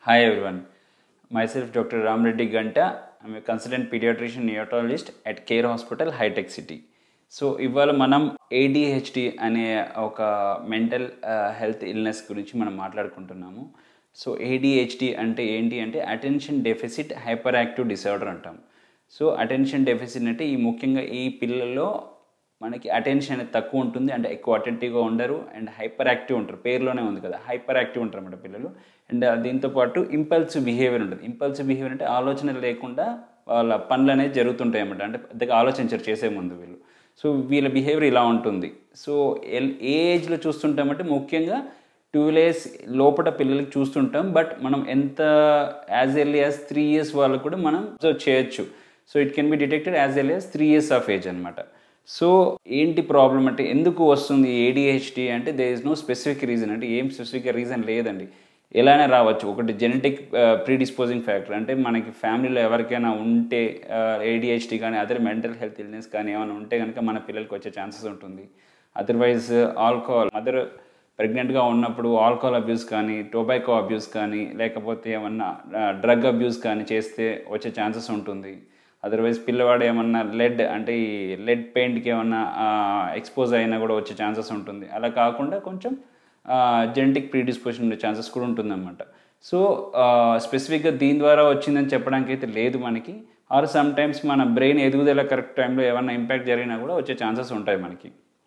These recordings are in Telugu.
Hi everyone. Myself Dr. Ram Reddy Ganta. I'm a consultant pediatrician neonatologist at Care Hospital, High Tech City. So ఇవాళ మనం ఏడిహెచ్డి అనే ఒక మెంటల్ హెల్త్ ఇల్నెస్ గురించి మనం మాట్లాడుకుంటున్నాము సో ఏడిహెచ్డి అంటే ఏంటి అంటే attention deficit hyperactive disorder అంటాం సో అటెన్షన్ డెఫిసిట్ అంటే ఈ ముఖ్యంగా ఈ పిల్లల్లో మనకి అటెన్షన్ అనేది తక్కువ ఉంటుంది అంటే ఎక్కువ అటెంటివ్గా ఉండరు అండ్ హైపర్ యాక్టివ్ ఉంటారు పేరులోనే ఉంది కదా హైపర్ యాక్టివ్ ఉంటారు అన్నమాట పిల్లలు అండ్ దీంతో పాటు ఇంపల్సివ్ బిహేవియర్ ఉంటుంది ఇంపల్సివ్ బిహేవియర్ అంటే ఆలోచన లేకుండా వాళ్ళ పనులు అనేది జరుగుతుంటాయి అన్నమాట అంటే పెద్దగా ఆలోచించరు చేసే ముందు వీళ్ళు సో వీళ్ళ బిహేవియర్ ఇలా ఉంటుంది సో ఎల్ ఏ ఏజ్లో చూస్తుంటామంటే ముఖ్యంగా టూ ఇయర్స్ లోపల పిల్లలకి చూస్తుంటాం బట్ మనం ఎంత as early as three years వాళ్ళకు కూడా మనం అబ్జర్వ్ చేయొచ్చు so it can be detected as early as three years of age అనమాట సో ఏంటి ప్రాబ్లం అంటే ఎందుకు వస్తుంది ఏడిహెచ్డి అంటే there is no specific reason అంటే ఏం స్పెసిఫిక్ రీజన్ లేదండి ఎలానే రావచ్చు ఒకటి జెనెటిక్ ప్రీడిస్పోజింగ్ ఫ్యాక్టర్ అంటే మనకి ఫ్యామిలీలో ఎవరికైనా ఉంటే ఏడిహెచ్డి కానీ అదర్ మెంటల్ హెల్త్ ఇల్నెస్ కానీ ఏమైనా ఉంటే కనుక మన పిల్లలకి వచ్చే ఛాన్సెస్ ఉంటుంది అదర్వైజ్ ఆల్కహాల్ మదర్ ప్రెగ్నెంట్గా ఉన్నప్పుడు ఆల్కహాల్ అబ్యూస్ కానీ టొబాకో అబ్యూస్ కానీ లేకపోతే ఏమన్నా డ్రగ్ అబ్యూస్ కానీ చేస్తే వచ్చే ఛాన్సెస్ ఉంటుంది అదర్వైజ్ పిల్లవాడు ఏమన్నా లెడ్ అంటే ఈ లెడ్ పెయింట్కి ఏమన్నా ఎక్స్పోజ్ అయినా కూడా వచ్చే ఛాన్సెస్ ఉంటుంది అలా కాకుండా కొంచెం జెనెటిక్ ప్రీడిస్పోజిషన్ ఉండే ఛాన్సెస్ కూడా ఉంటుందన్నమాట సో స్పెసిఫిక్గా దీని ద్వారా వచ్చిందని చెప్పడానికి అయితే లేదు మనకి ఆర్ సమ్ టైమ్స్ మన బ్రెయిన్ ఎదుగుదల కరెక్ట్ టైంలో ఏమన్నా ఇంపాక్ట్ జరిగినా కూడా వచ్చే ఛాన్సెస్ ఉంటాయి మనకి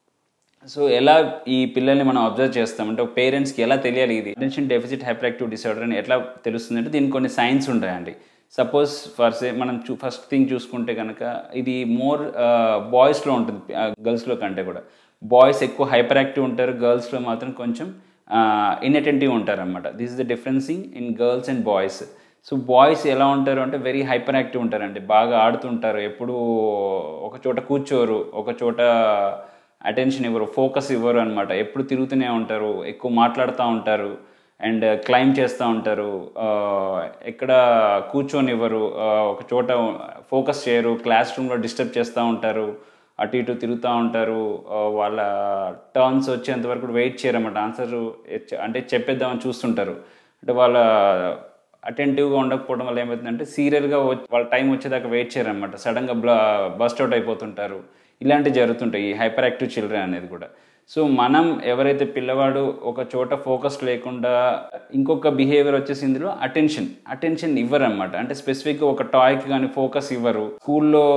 సో ఎలా ఈ పిల్లల్ని మనం అబ్జర్వ్ చేస్తాం అంటే పేరెంట్స్కి ఎలా తెలియాలి ఇది attention deficit hyperactive disorder అని ఎట్లా తెలుస్తుంది అంటే దీనికి కొన్ని సైన్స్ ఉంటాయండి సపోజ్ ఫర్ సే మనం చూ ఫస్ట్ థింగ్ చూసుకుంటే కనుక ఇది మోర్ బాయ్స్లో ఉంటుంది గర్ల్స్లో కంటే కూడా బాయ్స్ ఎక్కువ హైపర్ యాక్టివ్ ఉంటారు గర్ల్స్లో మాత్రం కొంచెం ఇన్అటెంటివ్ ఉంటారు అనమాట this is the differencing in girls and boys so boys ఎలా ఉంటారు అంటే వెరీ హైపర్ యాక్టివ్ ఉంటారండి బాగా ఆడుతుంటారు ఎప్పుడు ఒక చోట కూర్చోరు ఒక చోట అటెన్షన్ ఇవ్వరు ఫోకస్ ఇవ్వరు అనమాట ఎప్పుడు తిరుగుతూనే ఉంటారు ఎక్కువ మాట్లాడుతూ ఉంటారు అండ్ క్లైమ్ చేస్తూ ఉంటారు ఎక్కడ కూర్చొని ఇవ్వరు ఒక చోట ఫోకస్ చేయరు క్లాస్ రూమ్లో డిస్టర్బ్ చేస్తూ ఉంటారు అటు ఇటు తిరుగుతూ ఉంటారు వాళ్ళ టర్న్స్ వచ్చేంత వరకు వెయిట్ చేయరన్నమాట ఆన్సర్ అంటే చెప్పేద్దామని చూస్తుంటారు అంటే వాళ్ళ అటెంటివ్గా ఉండకపోవడం వల్ల ఏమవుతుందంటే సీరియల్గా వాళ్ళ టైం వచ్చేదాకా వెయిట్ చేయరన్నమాట సడన్గా బ్లా బస్ట్ అవుట్ అయిపోతుంటారు ఇలాంటివి జరుగుతుంటాయి ఈ హైపర్ యాక్టివ్ చిల్డ్రన్ అనేది కూడా సో మనం ఎవరైతే పిల్లవాడు ఒక చోట ఫోకస్ లేకుండా ఇంకొక బిహేవియర్ వచ్చేసి ఇందులో అటెన్షన్ అటెన్షన్ ఇవ్వరు అనమాట అంటే స్పెసిఫిక్గా ఒక టాయ్కి కానీ ఫోకస్ ఇవ్వరు స్కూల్లో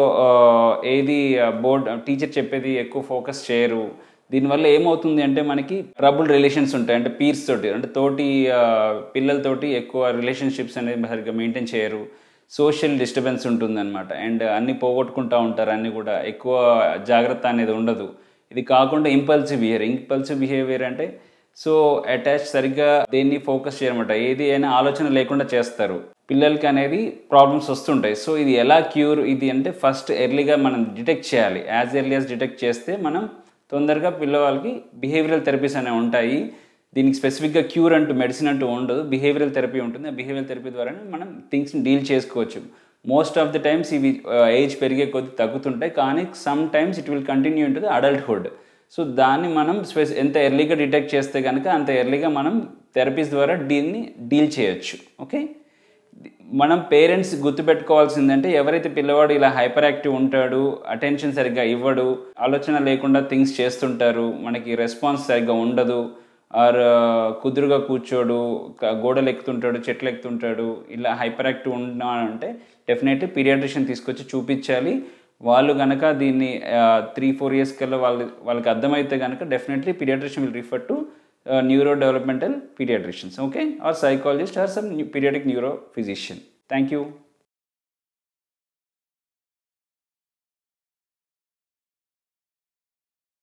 ఏది బోర్డ్ టీచర్ చెప్పేది ఎక్కువ ఫోకస్ చేయరు దీనివల్ల ఏమవుతుంది అంటే మనకి ట్రబుల్ రిలేషన్స్ ఉంటాయి అంటే పీర్స్ తోటి అంటే తోటి పిల్లలతోటి ఎక్కువ రిలేషన్షిప్స్ అనేది సరిగ్గా మెయింటైన్ చేయరు సోషల్ డిస్టర్బెన్స్ ఉంటుందన్నమాట అండ్ అన్ని పోగొట్టుకుంటూ ఉంటారు అన్నీ కూడా ఎక్కువ జాగ్రత్త అనేది ఉండదు ఇది కాకుండా ఇంపల్సివ్ బిహేవియర్ ఇంపల్సివ్ బిహేవియర్ అంటే సో అటాచ్ సరిగ్గా దేన్ని ఫోకస్ చేయరమాట ఏది అయినా ఆలోచన లేకుండా చేస్తారు పిల్లలకి అనేది ప్రాబ్లమ్స్ వస్తుంటాయి సో ఇది ఎలా క్యూర్ ఇది అంటే ఫస్ట్ ఎర్లీగా మనం డిటెక్ట్ చేయాలి యాజ్ ఎర్లీ యాజ్ డిటెక్ట్ చేస్తే మనం తొందరగా పిల్లవాళ్ళకి బిహేవియరల్ థెరపీస్ అనేవి ఉంటాయి దీనికి స్పెసిఫిక్గా క్యూర్ అంటూ మెడిసిన్ అంటూ ఉండదు బిహేవియరల్ థెరపీ ఉంటుంది ఆ బిహేవియరల్ థెరపీ ద్వారానే మనం థింగ్స్ని డీల్ చేసుకోవచ్చు మోస్ట్ ఆఫ్ ద టైమ్స్ ఇవి ఏజ్ పెరిగే కొద్ది తగ్గుతుంటాయి కానీ some times it will continue into the adulthood so దాన్ని మనం స్పెస్ ఎంత ఎర్లీగా డిటెక్ట్ చేస్తే కనుక అంత ఎర్లీగా మనం థెరపీస్ ద్వారా దీన్ని డీల్ చేయొచ్చు ఓకే మనం పేరెంట్స్ గుర్తుపెట్టుకోవాల్సిందంటే ఎవరైతే పిల్లవాడు ఇలా హైపర్ యాక్టివ్ ఉంటాడు అటెన్షన్ సరిగ్గా ఇవ్వడు ఆలోచన లేకుండా థింగ్స్ చేస్తుంటారు మనకి రెస్పాన్స్ సరిగ్గా ఉండదు ఆర్ కుదురుగా కూర్చోడు గోడలు ఎక్కుతుంటాడు చెట్లు ఎక్కుతుంటాడు ఇలా హైపర్ యాక్టివ్ ఉన్నా అంటే డెఫినెట్లీ పీరియాట్రిషియన్ తీసుకొచ్చి చూపించాలి వాళ్ళు కనుక దీన్ని త్రీ ఫోర్ ఇయర్స్ కల్లా వాళ్ళు వాళ్ళకి అర్థమైతే కనుక definitely paediatrician will refer to neuro developmental paediatricians okay or psychologist or some paediatric neuro physician thank you